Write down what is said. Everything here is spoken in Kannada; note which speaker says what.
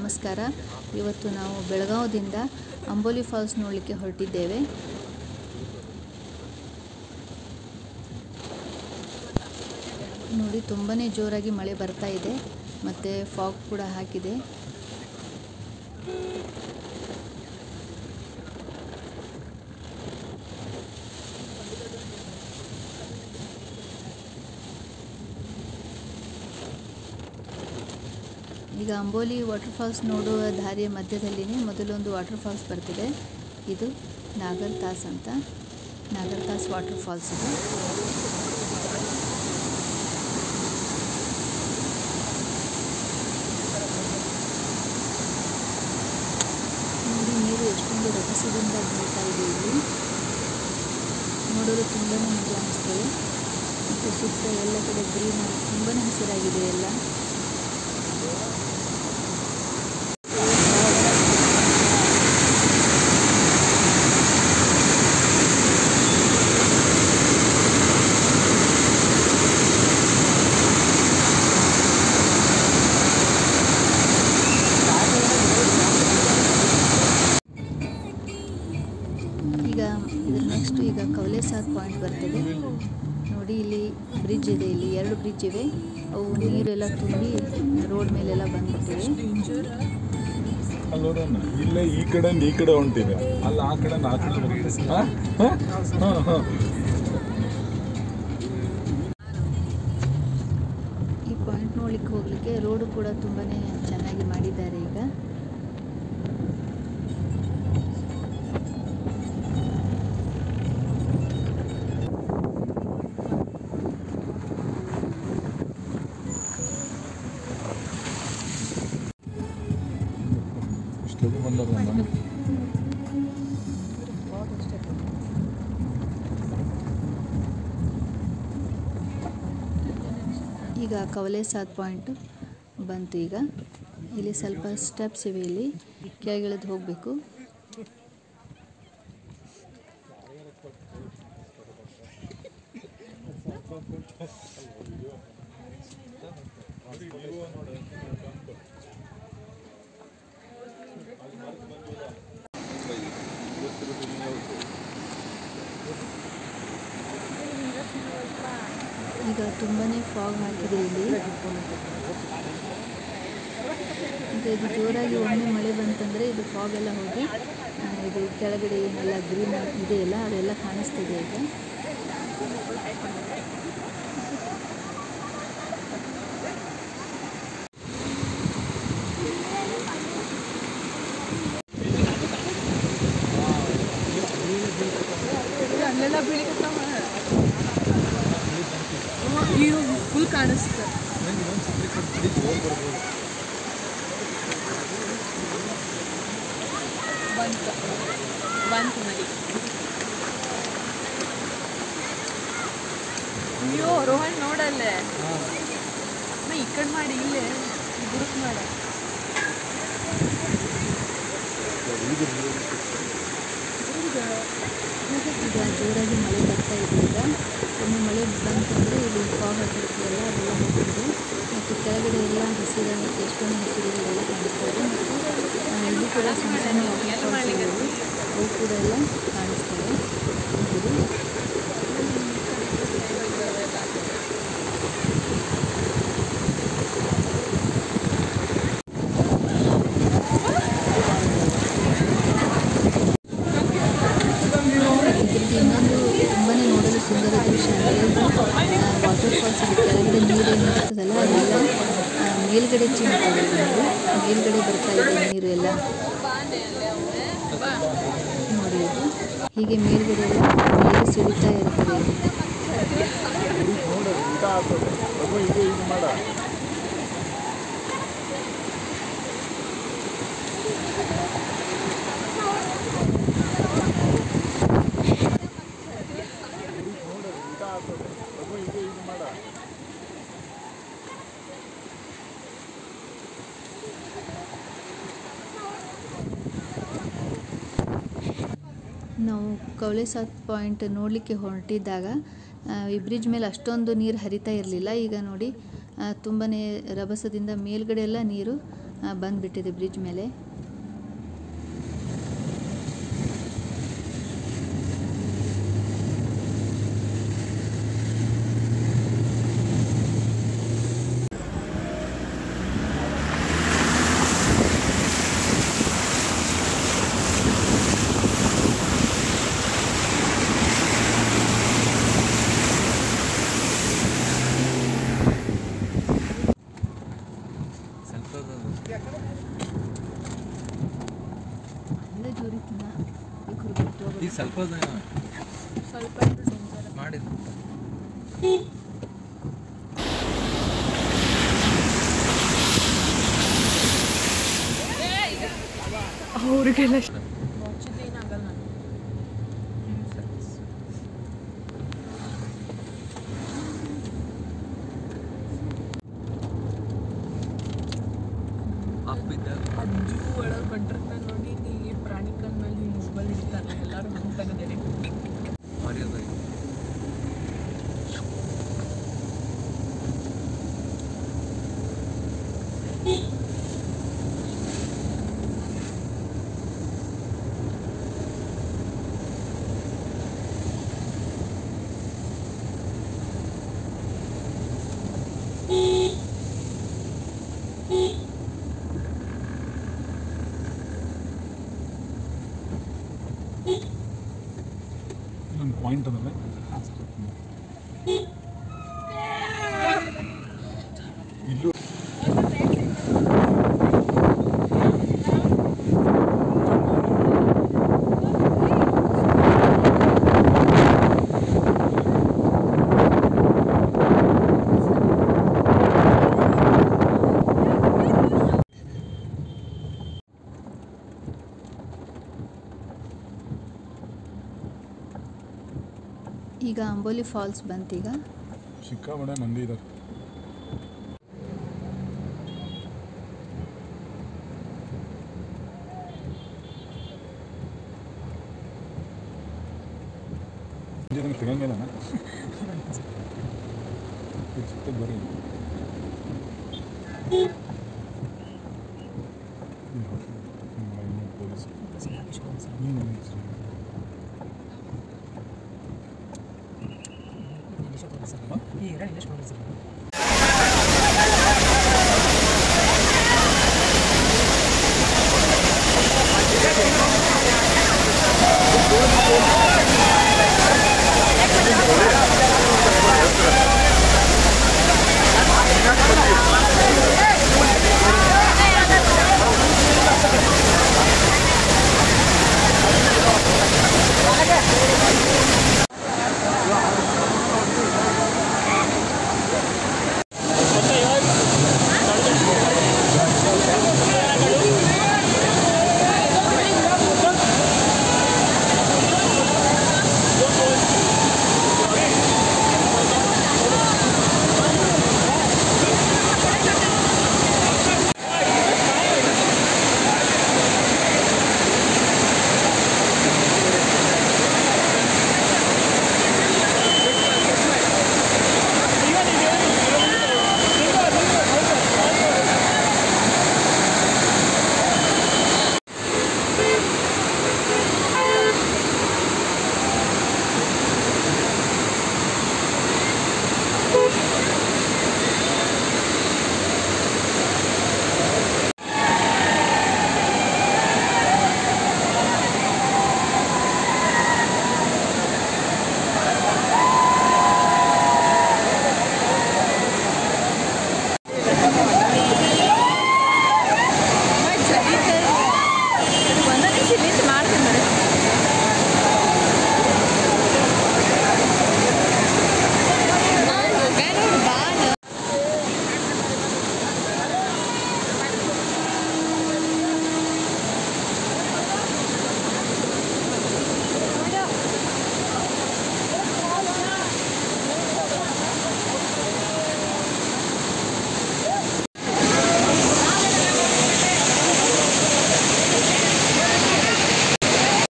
Speaker 1: ನಮಸ್ಕಾರ ಇವತ್ತು ನಾವು ಬೆಳಗಾವದಿಂದ ಅಂಬೋಲಿ ಫಾಲ್ಸ್ ನೋಡಲಿಕ್ಕೆ ಹೊರಟಿದ್ದೇವೆ ನೋಡಿ ತುಂಬಾ ಜೋರಾಗಿ ಮಳೆ ಬರ್ತಾ ಇದೆ ಮತ್ತು ಫಾಗ್ ಕೂಡ ಹಾಕಿದೆ ಈಗ ಅಂಬೋಲಿ ವಾಟರ್ ಫಾಲ್ಸ್ ನೋಡುವ ದಾರಿಯ ಮಧ್ಯದಲ್ಲಿನೇ ಮೊದಲೊಂದು ವಾಟರ್ ಫಾಲ್ಸ್ ಬರ್ತಿದೆ ಇದು ನಾಗರ್ ತಾಸ್ ಅಂತ ನಾಗರ್ ತಾಸ್ ವಾಟರ್ ಫಾಲ್ಸ್ ಇದು ನೋಡಿ ನೀರು ಎಷ್ಟೊಂದು ರಭಸದಿಂದ ಬೀಳ್ತಾ ಇದೆ ಇಲ್ಲಿ ನೋಡಲು ತುಂಬಾ ಮಜಾ ಅನಿಸ್ತದೆ ಮತ್ತು ಸುತ್ತ ಎಲ್ಲ ಕಡೆ ಗ್ರೀನ್ ತುಂಬಾ ಹಸಿರಾಗಿದೆ ಎಲ್ಲ ಈಗ ಇದ್ರ ನೆಕ್ಸ್ಟ್ ಈಗ ಕವಲೇಸಾದ್ ಪಾಯಿಂಟ್ ಬರ್ತದೆ ನೋಡಿ ಇಲ್ಲಿ ಬ್ರಿಡ್ಜ್ ಇದೆ ಇಲ್ಲಿ ಎರಡು ಬ್ರಿಡ್ಜ್ ಇವೆ ಅವು ನೀರೆಲ್ಲ ತುಂಬಿ ರೋಡ್ ಮೇಲೆಲ್ಲ ಬಂದ್ಬಿಟ್ಟಿವೆ
Speaker 2: ಅಲ್ಲಿ ನೋಡೋಣ ಇಲ್ಲೇ ಈ ಕಡೆ ಈ ಕಡೆ ಹೊಂಟಿದೆ ಅಲ್ಲಿ ಆ ಕಡೆ ಆ ಕಡೆ ಬರುತ್ತೆ ಹಾ? ಹಾ? ಹಾ, ಹಾ.
Speaker 1: ಈ ಪಾಯಿಂಟ್ ನೋಡ್ಲಿಕ್ಕೆ ಹೋಗ್ಲಿಕ್ಕೆ ರೋಡು ಕೂಡ ತುಂಬಾ ಚೆನ್ನಾಗಿ ಮಾಡಿದ್ದಾರೆ ಈಗ
Speaker 2: ಇಷ್ಟೊತ್ತು ಬಂದವ್ರು ನಮ್ಮ
Speaker 1: ಈಗ ಕವಲೇಸಾದ್ ಪಾಯಿಂಟ್ ಬಂತು ಈಗ ಇಲ್ಲಿ ಸ್ವಲ್ಪ ಸ್ಟೆಪ್ಸ್ ಇವೆ ಇಲ್ಲಿ ಕೆಳಗಿಳಿದು ಹೋಗಬೇಕು ಈಗ ತುಂಬಾ ಫಾಗ್ ಹಾಕಿದೆ ಇಲ್ಲಿ ಈಗ ಇದು ಜೋರಾಗಿ ಒಮ್ಮೆ ಮಳೆ ಬಂತಂದರೆ ಇದು ಫಾಗ್ ಎಲ್ಲ ಹೋಗಿ ಆ, ಇದು ಕೆಳಗಡೆ ಏನೆಲ್ಲ ಗ್ರೀನ್ ಇದೆಯಲ್ಲ ಅದೆಲ್ಲ ಕಾಣಿಸ್ತಿದೆ ಈಗ
Speaker 3: ಅಲ್ಲೆಲ್ಲ ಬೀಳಿಕತ್ತಾವ ಈಗ ಫುಲ್ ಕಾಣಿಸ್ತ ಬಂತು ಬಂತು ನದಿ ಅಯ್ಯೋ ರೋಹನ್ ನೋಡಲ್ಲೇ ನಾ ಈ ಕಡೆ ಮಾಡಿ ಇಲ್ಲೇ ಬುರುಕ್ ಮಾಡ
Speaker 1: ಈಗ ಜೋರಾಗಿ ಮಳೆ ಬರ್ತಾ ಇದೆ ಈಗ ಒಮ್ಮೆ ಮಳೆ ಬಂತಂದರೆ ಇಲ್ಲಿ ಫಾಗ್ ಹಾಕಿರ್ತೀವಲ್ಲ ಅದೆಲ್ಲ ಹೋಗ್ತಿದೆ ಮತ್ತು ಕೆಳಗಡೆ ಎಲ್ಲ ಹಸಿರು ಎಷ್ಟೊಂದು ಹಸಿರುಗಳೆಲ್ಲ ಕಾಣಿಸ್ತಾ ಇದೆ ಮತ್ತು ಆ, ಇಲ್ಲಿ ಕೂಡ ಸಣ್ಣ ಸಣ್ಣ ವಾಟರ್ ಫಾಲ್ಸ್ ಇವೆ ಅವು ಕೂಡ ಎಲ್ಲ ಕಾಣಿಸ್ತವೆ ನೋಡಿರಿ ಇದ್ರದ್ದು ಇನ್ನೊಂದು ತುಂಬಾ ನೋಡಲು ಸುಂದರ ದೃಶ್ಯ ಅಂದರೆ ವಾಟರ್ ಫಾಲ್ಸ್ ಕೆಳಗಡೆ ನೀರು ಏನಿರ್ತದಲ್ಲ ಅದೆಲ್ಲ ಆ, ಮೇಲ್ಗಡೆ ಚಿಮ್ತದೆ ನೀರು ಮೇಲ್ಗಡೆ ಬರ್ತಾ ಇದೆ ನೀರು ಎಲ್ಲ ನೋಡಿ ಇದು ಹೀಗೆ ಮೇಲ್ಗಡೆ ಎಲ್ಲ ನೀರು ಸಿಡಿತಾ ಇರ್ತದೆ
Speaker 2: ನೋಡು ಊಟ ಆಗ್ತದೆ ಅದು ಇದು ಇದು ಮಾಡ ನೋಡು ಊಟ ಆಗ್ತದೆ ಅದು ಇದು ಇದು ಮಾಡ
Speaker 1: ನಾವು ಕವಲೇಸಾತ್ ಪಾಯಿಂಟ್ ನೋಡಲಿಕ್ಕೆ ಹೊರಟಿದ್ದಾಗ ಆ, ಈ ಬ್ರಿಡ್ಜ್ ಮೇಲೆ ಅಷ್ಟೊಂದು ನೀರು ಹರಿತಾ ಇರಲಿಲ್ಲ ಈಗ ನೋಡಿ ತುಂಬಾ ರಭಸದಿಂದ ಮೇಲ್ಗಡೆ ಎಲ್ಲ ನೀರು ಆ, ಬಂದ್ಬಿಟ್ಟಿದೆ ಬ್ರಿಡ್ಜ್ ಮೇಲೆ
Speaker 4: ಸ್ವಲ್ಪ
Speaker 1: ಅಲ್ಲೇ ಜೋರಿತ್ತಿನ ಈ ಕುರುಬಿಟ್ಟು
Speaker 4: ಈಗ ಸ್ವಲ್ಪ
Speaker 3: ಸ್ವಲ್ಪ ಡೇಂಜರ್
Speaker 4: ಮಾಡಿದ್ದು
Speaker 3: ಅವ್ರಿಗೆಲ್ಲ ಮುಚ್ಚಿದ್ರೆ ಏನಾಗಲ್ಲ
Speaker 4: ಅಪ್ಪಿದ್ದ
Speaker 3: ಅಜ್ಜು ಒಳಗೆ ಬಂದಿರ್ತಾನೆ ನೋಡಿ ಈ ಪ್ರಾಣಿ ಕಣ್ ಮೇಲೆ ಹಿಂಗೆ ಮೊಬೈಲ್ ಹಿಡಿತಾರೆ ಎಲ್ಲರೂ ಹಂಗೆ ತೆಗೆದೇನೆ
Speaker 4: ಮರ್ಯಾದೆ
Speaker 2: ಒಂದು ಪಾಯಿಂಟ್ ಅದಲ್ಲ ಇಲ್ಲೂ
Speaker 1: ಈಗ ಅಂಬೋಲಿ ಫಾಲ್ಸ್ ಬಂತೀಗ
Speaker 2: ಸಿಕ್ಕಾಬಡೆ ಮಂದಿ ಇದ್ದಾರೆ ಇದನ್ನು ತೆಗಂಗಿಲ್ಲ ಬರ್ರಿ